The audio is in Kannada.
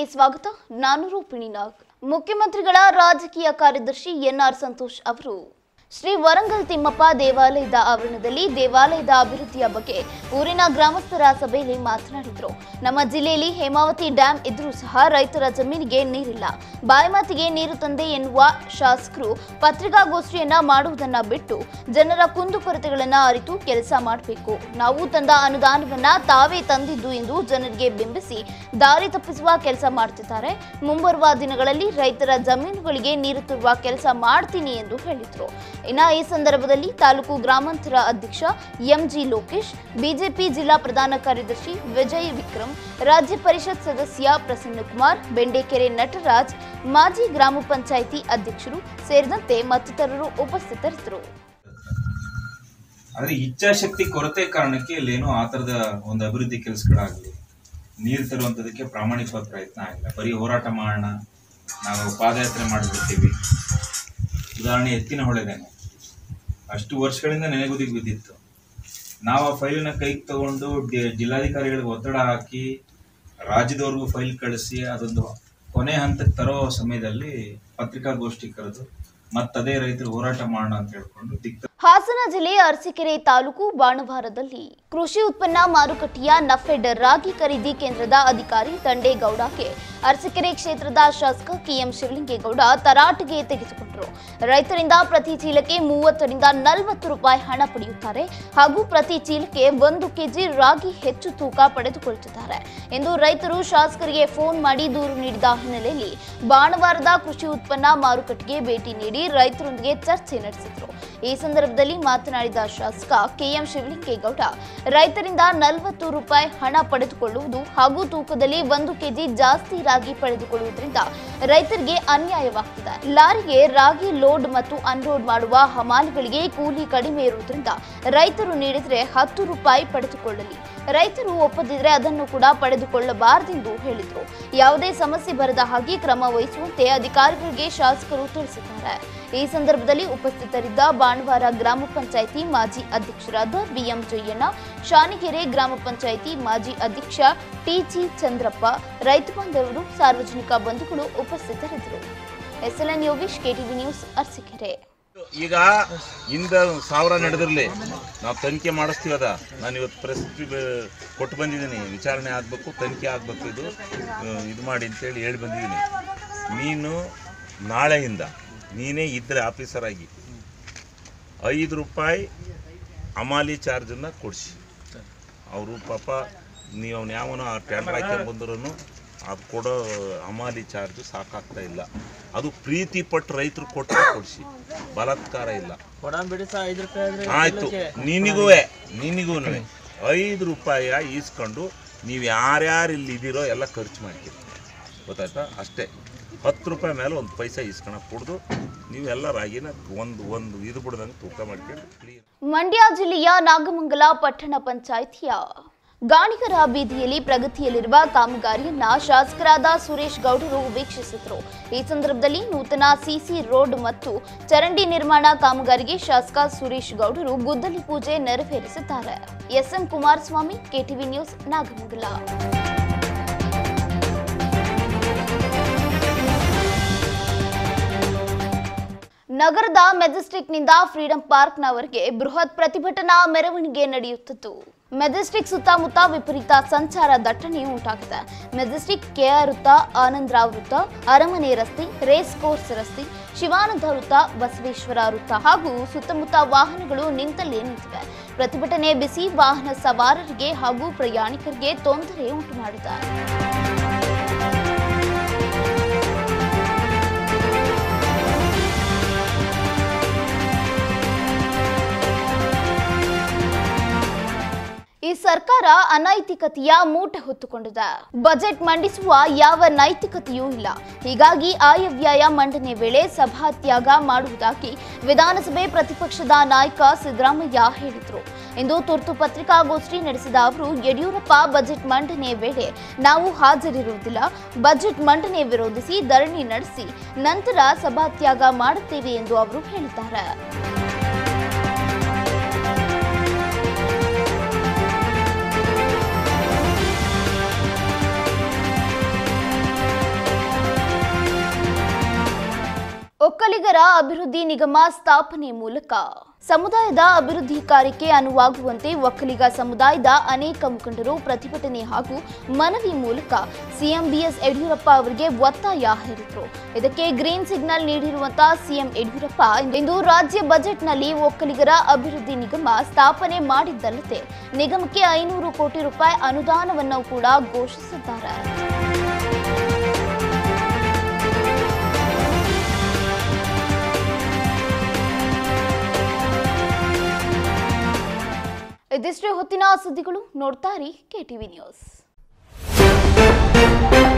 ಸ್ವಾಗತ ನಾನು ರೂಪಿಣಿ ನಾಗ್ ಮುಖ್ಯಮಂತ್ರಿಗಳ ರಾಜಕೀಯ ಕಾರ್ಯದರ್ಶಿ ಎನ್ಆರ್ ಸಂತೋಷ್ ಅವರು ಶ್ರೀ ವರಂಗಲ್ ತಿಮ್ಮಪ್ಪ ದೇವಾಲಯದ ಆವರಣದಲ್ಲಿ ದೇವಾಲಯದ ಅಭಿವೃದ್ಧಿಯ ಬಗ್ಗೆ ಊರಿನ ಗ್ರಾಮಸ್ಥರ ಸಭೆಯಲ್ಲಿ ಮಾತನಾಡಿದರು ನಮ್ಮ ಜಿಲ್ಲೆಯಲ್ಲಿ ಹೇಮಾವತಿ ಡ್ಯಾಂ ಇದ್ರೂ ಸಹ ರೈತರ ಜಮೀನಿಗೆ ನೀರಿಲ್ಲ ಬಾಯಿಮಾತಿಗೆ ನೀರು ತಂದೆ ಎನ್ನುವ ಶಾಸಕರು ಪತ್ರಿಕಾಗೋಷ್ಠಿಯನ್ನ ಮಾಡುವುದನ್ನ ಬಿಟ್ಟು ಜನರ ಕುಂದುಕೊರತೆಗಳನ್ನ ಅರಿತು ಕೆಲಸ ಮಾಡಬೇಕು ನಾವು ತಂದ ಅನುದಾನವನ್ನ ತಾವೇ ತಂದಿದ್ದು ಎಂದು ಜನರಿಗೆ ಬಿಂಬಿಸಿ ದಾರಿ ತಪ್ಪಿಸುವ ಕೆಲಸ ಮಾಡ್ತಿದ್ದಾರೆ ಮುಂಬರುವ ದಿನಗಳಲ್ಲಿ ರೈತರ ಜಮೀನುಗಳಿಗೆ ನೀರು ತರುವ ಕೆಲಸ ಮಾಡ್ತೀನಿ ಎಂದು ಹೇಳಿದರು ಇನ್ನ ಈ ಸಂದರ್ಭದಲ್ಲಿ ತಾಲೂಕು ಗ್ರಾಮಾಂತರ ಅಧ್ಯಕ್ಷ ಎಂಜಿ ಲೋಕೇಶ್ ಬಿಜೆಪಿ ಜಿಲ್ಲಾ ಪ್ರಧಾನ ಕಾರ್ಯದರ್ಶಿ ವಿಜಯ್ ವಿಕ್ರಮ್ ರಾಜ್ಯ ಪರಿಷತ್ ಸದಸ್ಯ ಪ್ರಸನ್ನಕುಮಾರ್ ಬೆಂಡೆಕೆರೆ ನಟರಾಜ್ ಮಾಜಿ ಗ್ರಾಮ ಪಂಚಾಯಿತಿ ಅಧ್ಯಕ್ಷರು ಸೇರಿದಂತೆ ಮತ್ತಿತರರು ಉಪಸ್ಥಿತರಿದ್ದರು ಆದ್ರೆ ಇಚ್ಛಾಶಕ್ತಿ ಕೊರತೆ ಕಾರಣಕ್ಕೆ ಇಲ್ಲೇನೋ ಆ ತರದ ಒಂದು ಅಭಿವೃದ್ಧಿ ಕೆಲಸಗಳಾಗಲಿ ನೀರು ತರುವಂತದಕ್ಕೆ ಪ್ರಾಮಾಣಿಕವಾದ ಪ್ರಯತ್ನ ಆಗಿಲ್ಲ ಬರೀ ಹೋರಾಟ ಮಾಡೋಣ ನಾವು ಪಾದಯಾತ್ರೆ ಮಾಡಿಬಿಡ್ತೀವಿ ಉದಾಹರಣೆ ಎತ್ತಿನ ಹೊಳೆದೇನೆ ಅಷ್ಟು ವರ್ಷಗಳಿಂದ ನೆನೆಗುದಿಗೆ ಬಿದ್ದಿತ್ತು ನಾವು ಆ ಫೈಲಿನ ಕೈಗೆ ತಗೊಂಡು ಡಿ- ಜಿಲ್ಲಾಧಿಕಾರಿಗಳಿಗೆ ಒತ್ತಡ ಹಾಕಿ ರಾಜ್ಯದವ್ರಿಗೂ ಫೈಲ್ ಕಳಿಸಿ ಅದೊಂದು ಕೊನೆ ಹಂತಕ್ಕೆ ತರೋ ಸಮಯದಲ್ಲಿ ಪತ್ರಿಕಾಗೋಷ್ಠಿ ಕರೆದು ಮತ್ತದೇ ರೈತರು ಹೋರಾಟ ಮಾಡೋಣ ಅಂತ ಹೇಳ್ಕೊಂಡು ದಿಕ್ತ ಹಾಸನ ಜಿಲ್ಲೆ ಅರಸೀಕೆರೆ ತಾಲೂಕು ಬಾಣವಾರದಲ್ಲಿ ಕೃಷಿ ಉತ್ಪನ್ನ ಮಾರುಕಟ್ಟೆಯ ನಫೆಡ್ ರಾಗಿ ಖರೀದಿ ಕೇಂದ್ರದ ಅಧಿಕಾರಿ ದಂಡೇಗೌಡಗೆ ಅರಸೀಕೆರೆ ಕ್ಷೇತ್ರದ ಶಾಸಕ ಕೆಎಂ ಶಿವಲಿಂಗೇಗೌಡ ತರಾಟೆಗೆ ತೆಗೆದುಕೊಂಡರು ರೈತರಿಂದ ಪ್ರತಿ ಚೀಲಕ್ಕೆ ಮೂವತ್ತರಿಂದ ನಲವತ್ತು ರೂಪಾಯಿ ಹಣ ಪಡೆಯುತ್ತಾರೆ ಹಾಗೂ ಪ್ರತಿ ಚೀಲಕ್ಕೆ ಒಂದು ಕೆಜಿ ರಾಗಿ ಹೆಚ್ಚು ತೂಕ ಪಡೆದುಕೊಳ್ಳುತ್ತಿದ್ದಾರೆ ಎಂದು ರೈತರು ಶಾಸಕರಿಗೆ ಫೋನ್ ಮಾಡಿ ದೂರು ನೀಡಿದ ಹಿನ್ನೆಲೆಯಲ್ಲಿ ಬಾಣವಾರದ ಕೃಷಿ ಉತ್ಪನ್ನ ಮಾರುಕಟ್ಟೆಗೆ ಭೇಟಿ ನೀಡಿ ರೈತರೊಂದಿಗೆ ಚರ್ಚೆ ನಡೆಸಿದರು ಈ ಸಂದರ್ಭದಲ್ಲಿ ಮಾತನಾಡಿದ ಶಾಸಕ ಕೆಎಂ ಶಿವಲಿಂಗೇಗೌಡ ರೈತರಿಂದ ನಲವತ್ತು ರೂಪಾಯಿ ಹಣ ಪಡೆದುಕೊಳ್ಳುವುದು ಹಾಗೂ ತೂಕದಲ್ಲಿ ಒಂದು ಕೆಜಿ ಜಾಸ್ತಿ ರಾಗಿ ಪಡೆದುಕೊಳ್ಳುವುದರಿಂದ ರೈತರಿಗೆ ಅನ್ಯಾಯವಾಗ್ತಿದೆ ಲಾರಿಗೆ ರಾಗಿ ಲೋಡ್ ಮತ್ತು ಅನ್ಲೋಡ್ ಮಾಡುವ ಹಮಾಲಿಗಳಿಗೆ ಕೂಲಿ ಕಡಿಮೆ ಇರುವುದರಿಂದ ರೈತರು ನೀಡಿದರೆ ಹತ್ತು ರೂಪಾಯಿ ಪಡೆದುಕೊಳ್ಳಲಿ ರೈತರು ಒಪ್ಪದಿದ್ರೆ ಅದನ್ನು ಕೂಡ ಪಡೆದುಕೊಳ್ಳಬಾರದೆಂದು ಹೇಳಿದರು ಯಾವುದೇ ಸಮಸ್ಯೆ ಬರದ ಹಾಗೆ ಕ್ರಮ ವಹಿಸುವಂತೆ ಅಧಿಕಾರಿಗಳಿಗೆ ಶಾಸಕರು ತಿಳಿಸಿದ್ದಾರೆ ಈ ಸಂದರ್ಭದಲ್ಲಿ ಉಪಸ್ಥಿತರಿದ್ದ ಬಾಣವಾರ ಗ್ರಾಮ ಪಂಚಾಯಿತಿ ಮಾಜಿ ಅಧ್ಯಕ್ಷರಾದ ಬಿಎಂ ಜಯಣ್ಣ ಶಾನಿಗೆರೆ ಗ್ರಾಮ ಪಂಚಾಯಿತಿ ಮಾಜಿ ಅಧ್ಯಕ್ಷ ಟಿಜಿ ಚಂದ್ರಪ್ಪ ರೈತ ಬಾಂಧವರು ಸಾರ್ವಜನಿಕ ಬಂಧುಗಳು ಉಪಸ್ಥಿತರಿದ್ದರು SLN Yogesh KTV news Arsikere ಈಗ ಹಿಂದ ಸಾವಿರ ನಡೆದಿರಲಿ ನಾವು ತನಿಖೆ ಮಾಡಿಸ್ತೀವಿ ಅದ ನಾನು ಇವತ್ತು ಪ್ರೆಸ್ ಕೊಟ್ಟು ಬಂದಿದ್ದೀನಿ ವಿಚಾರಣೆ ಆಗಬೇಕು ತನಿಖೆ ಆಗಬೇಕು ಇದು ಆ, ಇದು ಮಾಡಿ ಅಂತೇಳಿ ಹೇಳಿ ಬಂದಿದ್ದೀನಿ ನೀನು ನಾಳೆಯಿಂದ ನೀನೇ ಇದ್ದರೆ ಆಫೀಸರ್ ಆಗಿ ಐದು ರೂಪಾಯಿ ಅಮಾಲಿ ಚಾರ್ಜನ್ನು ಕೊಡಿಸಿ ಅವರು ಪಾಪ ನೀವು ಅವ್ನು ಯಾವನೋ ಆ ಟೆಂಡರ್ ಹಾಕಿ ಬಂದ್ರು ಅದು ಕೊಡೋ ಹಮಾಲಿ ಚಾರ್ಜ್ ಸಾಕಾಗ್ತಾ ಇಲ್ಲ ಅದು ಪ್ರೀತಿ ಪಟ್ಟು ರೈತರು ಕೊಟ್ಟರೆ ಕೊಡಿಸಿ ಬಲಾತ್ಕಾರ ಇಲ್ಲ ಕೊಡಂಬಿಡಿ ಸಹ ಐದು ರೂಪಾಯಿ ಆದ್ರೆ ಆಯ್ತು ನಿನಗೂ ನಿನಗೂ ಐದು ರೂಪಾಯಿ ಈಸ್ಕೊಂಡು ನೀವು ಯಾರ್ಯಾರು ಇಲ್ಲಿ ಇದ್ದೀರೋ ಎಲ್ಲ ಖರ್ಚು ಮಾಡ್ತೀರಿ ಗೊತ್ತಾಯ್ತಾ ಅಷ್ಟೇ ಹತ್ತು ರೂಪಾಯಿ ಮೇಲೆ ಒಂದು ಪೈಸೆ ಈಸ್ಕೊಳ ಕುಡ್ದು ನೀವೆಲ್ಲ ರಾಗಿನ ಒಂದು ಒಂದು ಇದು ಬಿಡ್ದಂಗೆ ತೂಕ ಮಾಡ್ಕೊಂಡು ಕ್ಲೀನ್ ಮಂಡ್ಯ ಜಿಲ್ಲೆಯ ನಾಗಮಂಗಲ ಪಟ್ಟಣ ಪಂಚಾಯಿತಿಯ ಗಾಣಿಗರ ಬೀದಿಯಲ್ಲಿ ಪ್ರಗತಿಯಲ್ಲಿರುವ ಕಾಮಗಾರಿಯನ್ನ ಶಾಸಕರಾದ ಸುರೇಶ್ ಗೌಡರು ವೀಕ್ಷಿಸಿದರು ಈ ಸಂದರ್ಭದಲ್ಲಿ ನೂತನ ಸಿಸಿ ರೋಡ್ ಮತ್ತು ಚರಂಡಿ ನಿರ್ಮಾಣ ಕಾಮಗಾರಿಗೆ ಶಾಸಕ ಸುರೇಶ್ ಗೌಡರು ಗುದ್ದಲಿ ಪೂಜೆ ನೆರವೇರಿಸಿದ್ದಾರೆ SM Kumaraswamy KTV news Nagamangala ನಗರದ ಮೆಜೆಸ್ಟಿಕ್ನಿಂದ ಫ್ರೀಡಂ ಪಾರ್ಕ್ನವರೆಗೆ ಬೃಹತ್ ಪ್ರತಿಭಟನಾ ಮೆರವಣಿಗೆ ನಡೆಯುತ್ತಿತ್ತು ಮೆಜೆಸ್ಟಿಕ್ ಸುತ್ತಮುತ್ತ ವಿಪರೀತ ಸಂಚಾರ ದಟ್ಟಣೆ ಉಂಟಾಗಿದೆ ಮೆಜೆಸ್ಟಿಕ್ ಕೆಆರ್ ವೃತ್ತ ಆನಂದರಾವ್ ವೃತ್ತ ಅರಮನೆ ರಸ್ತೆ ರೇಸ್ ಕೋರ್ಸ್ ರಸ್ತೆ ಶಿವಾನಂದ ವೃತ್ತ ಬಸವೇಶ್ವರ ವೃತ್ತ ಹಾಗೂ ಸುತ್ತಮುತ್ತ ವಾಹನಗಳು ನಿಂತಲ್ಲೇ ನಿಂತಿವೆ ಪ್ರತಿಭಟನೆ ಬಿಸಿ ವಾಹನ ಸವಾರರಿಗೆ ಹಾಗೂ ಪ್ರಯಾಣಿಕರಿಗೆ ತೊಂದರೆ ಉಂಟು ಮಾಡಿದೆ ಈ ಸರ್ಕಾರ ಅನೈತಿಕತೆಯ ಮೂಟೆ ಹೊತ್ತುಕೊಂಡಿದೆ ಬಜೆಟ್ ಮಂಡಿಸುವ ಯಾವ ನೈತಿಕತೆಯೂ ಇಲ್ಲ ಹೀಗಾಗಿ ಆಯವ್ಯಯ ಮಂಡನೆ ವೇಳೆ ಸಭಾತ್ಯಾಗ ಮಾಡುವುದಾಗಿ ವಿಧಾನಸಭೆ ಪ್ರತಿಪಕ್ಷದ ನಾಯಕ ಸಿದ್ದರಾಮಯ್ಯ ಹೇಳಿದರು ಇಂದು ತುರ್ತು ಪತ್ರಿಕಾಗೋಷ್ಠಿ ನಡೆಸಿದ ಅವರು ಯಡಿಯೂರಪ್ಪ ಬಜೆಟ್ ಮಂಡನೆ ವೇಳೆ ನಾವು ಹಾಜರಿರುವುದಿಲ್ಲ ಬಜೆಟ್ ಮಂಡನೆ ವಿರೋಧಿಸಿ ಧರಣಿ ನಡೆಸಿ ನಂತರ ಸಭಾತ್ಯಾಗ ಮಾಡುತ್ತೇವೆ ಎಂದು ಅವರು ಹೇಳಿದ್ದಾರೆ ಒಕ್ಕಲಿಗರ ಅಭಿವೃದ್ಧಿ ನಿಗಮ ಸ್ಥಾಪನೆ ಮೂಲಕ ಸಮುದಾಯದ ಅಭಿವೃದ್ಧಿ ಕಾರ್ಯಕ್ಕೆ ಅನುವಾಗುವಂತೆ ಒಕ್ಕಲಿಗ ಸಮುದಾಯದ ಅನೇಕ ಮುಖಂಡರು ಪ್ರತಿಭಟನೆ ಹಾಗೂ ಮನವಿ ಮೂಲಕ ಸಿಎಂ ಬಿಎಸ್ ಯಡಿಯೂರಪ್ಪ ಅವರಿಗೆ ಒತ್ತಾಯ ಹೇರಿದರು ಇದಕ್ಕೆ ಗ್ರೀನ್ ಸಿಗ್ನಲ್ ನೀಡಿರುವಂತಹ ಸಿಎಂ ಯಡಿಯೂರಪ್ಪ ಇಂದು ರಾಜ್ಯ ಬಜೆಟ್ನಲ್ಲಿ ಒಕ್ಕಲಿಗರ ಅಭಿವೃದ್ಧಿ ನಿಗಮ ಸ್ಥಾಪನೆ ಮಾಡಿದ್ದಲ್ಲದೆ ನಿಗಮಕ್ಕೆ ಐನೂರು ಕೋಟಿ ರೂಪಾಯಿ ಅನುದಾನವನ್ನು ಕೂಡ ಘೋಷಿಸಿದ್ದಾರೆ ಇದಿಷ್ಟೇ ಹೊತ್ತಿನ ಸುದ್ದಿಗಳು ನೋಡ್ತಾ ಇರಿ ಕೆಟಿವಿ ನ್ಯೂಸ್